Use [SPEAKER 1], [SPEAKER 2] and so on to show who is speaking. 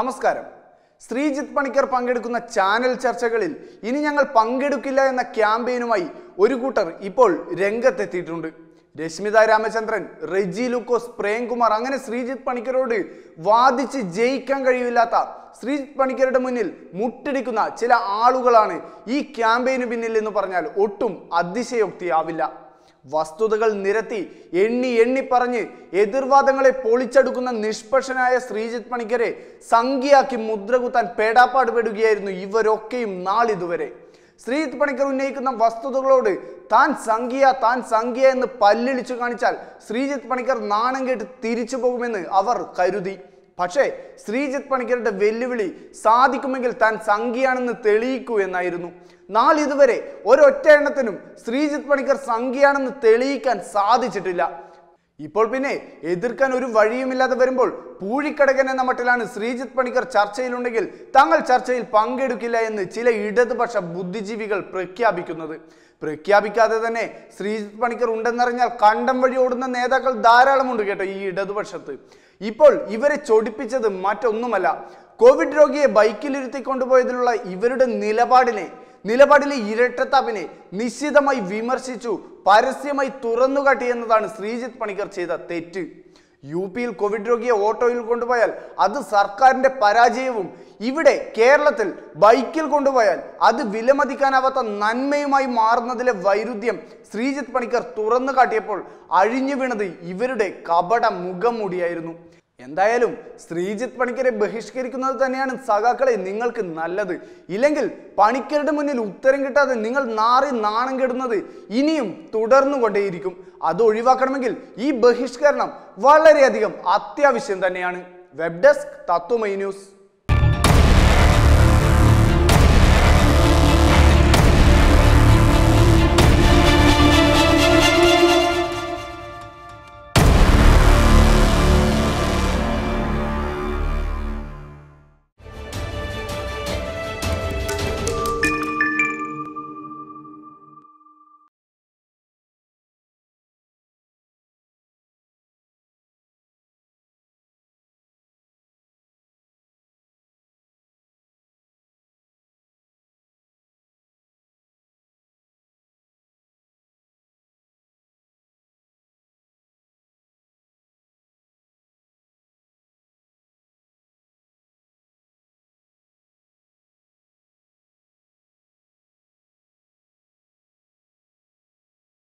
[SPEAKER 1] നമസ്കാരം ശ്രീജിത്ത് പണിക്കർ പങ്കെടുക്കുന്ന ചാനൽ ചർച്ചകളിൽ ഇനി ഞങ്ങൾ പങ്കെടുക്കില്ല എന്ന ക്യാമ്പയിനുമായി ഒരു കൂട്ടർ ഇപ്പോൾ രംഗത്തെത്തിയിട്ടുണ്ട് രശ്മിത രാമചന്ദ്രൻ റെജി ലൂക്കോസ് പ്രേംകുമാർ അങ്ങനെ ശ്രീജിത്ത് പണിക്കരോട് വാദിച്ച് ജയിക്കാൻ കഴിയില്ലാത്ത ശ്രീജിത്ത് പണിക്കരുടെ മുന്നിൽ മുട്ടിടിക്കുന്ന ചില ആളുകളാണ് ഈ ക്യാമ്പയിന് പിന്നിൽ എന്ന് പറഞ്ഞാൽ ഒട്ടും അതിശയോക്തിയാവില്ല വസ്തുതകൾ നിരത്തി എണ്ണി എണ്ണി പറഞ്ഞ് എതിർവാദങ്ങളെ പൊളിച്ചെടുക്കുന്ന നിഷ്പക്ഷനായ ശ്രീജിത്ത് പണിക്കരെ സംഖ്യയാക്കി മുദ്രകുത്താൻ പേടാപ്പാട് പെടുകയായിരുന്നു ഇവരൊക്കെയും നാളിതുവരെ ശ്രീജിത്ത് പണിക്കർ ഉന്നയിക്കുന്ന വസ്തുതകളോട് താൻ സംഖ്യ താൻ സംഖ്യ എന്ന് പല്ലിളിച്ചു കാണിച്ചാൽ ശ്രീജിത്ത് പണിക്കർ നാണം കേട്ട് തിരിച്ചു പോകുമെന്ന് അവർ കരുതി പക്ഷേ ശ്രീജിത്ത് പണിക്കരുടെ വെല്ലുവിളി സാധിക്കുമെങ്കിൽ താൻ സംഖ്യയാണെന്ന് തെളിയിക്കൂ എന്നായിരുന്നു നാളിതുവരെ ഒരൊറ്റ എണ്ണത്തിനും ശ്രീജിത്ത് പണിക്കർ സംഖ്യയാണെന്ന് തെളിയിക്കാൻ സാധിച്ചിട്ടില്ല ഇപ്പോൾ പിന്നെ എതിർക്കാൻ ഒരു വഴിയുമില്ലാതെ വരുമ്പോൾ പൂഴിക്കടകൻ എന്ന മട്ടിലാണ് ശ്രീജിത്ത് പണിക്കർ ചർച്ചയിലുണ്ടെങ്കിൽ തങ്ങൾ ചർച്ചയിൽ പങ്കെടുക്കില്ല എന്ന് ചില ഇടതുപക്ഷ ബുദ്ധിജീവികൾ പ്രഖ്യാപിക്കുന്നത് പ്രഖ്യാപിക്കാതെ തന്നെ ശ്രീജിത്ത് പണിക്കർ ഉണ്ടെന്നറിഞ്ഞാൽ കണ്ടം വഴി ഓടുന്ന നേതാക്കൾ ധാരാളമുണ്ട് കേട്ടോ ഈ ഇടതുപക്ഷത്ത് ഇപ്പോൾ ഇവരെ ചൊടിപ്പിച്ചത് മറ്റൊന്നുമല്ല കോവിഡ് രോഗിയെ ബൈക്കിലിരുത്തി കൊണ്ടുപോയതിലുള്ള ഇവരുടെ നിലപാടിനെ നിലപാടിലെ ഇരട്ടത്താപ്പിനെ നിശ്ചിതമായി വിമർശിച്ചു പരസ്യമായി തുറന്നുകാട്ടി എന്നതാണ് ശ്രീജിത്ത് പണിക്കർ ചെയ്ത തെറ്റ് യു പിയിൽ കോവിഡ് രോഗിയെ ഓട്ടോയിൽ കൊണ്ടുപോയാൽ അത് സർക്കാരിന്റെ പരാജയവും ഇവിടെ കേരളത്തിൽ ബൈക്കിൽ കൊണ്ടുപോയാൽ അത് വിലമതിക്കാനാവാത്ത നന്മയുമായി മാറുന്നതിലെ വൈരുദ്ധ്യം ശ്രീജിത്ത് പണിക്കർ തുറന്നു കാട്ടിയപ്പോൾ അഴിഞ്ഞു വീണത് ഇവരുടെ കപട മുഖംമൂടിയായിരുന്നു എന്തായാലും ശ്രീജിത്ത് പണിക്കരെ ബഹിഷ്കരിക്കുന്നത് തന്നെയാണ് സഖാക്കളെ നിങ്ങൾക്ക് നല്ലത് ഇല്ലെങ്കിൽ പണിക്കരുടെ മുന്നിൽ ഉത്തരം കിട്ടാതെ നിങ്ങൾ നാറി നാണം കെടുന്നത് ഇനിയും തുടർന്നു കൊണ്ടേയിരിക്കും അത് ഒഴിവാക്കണമെങ്കിൽ ഈ ബഹിഷ്കരണം വളരെയധികം അത്യാവശ്യം തന്നെയാണ് വെബ് ഡെസ്ക് തത്വമൈ ന്യൂസ്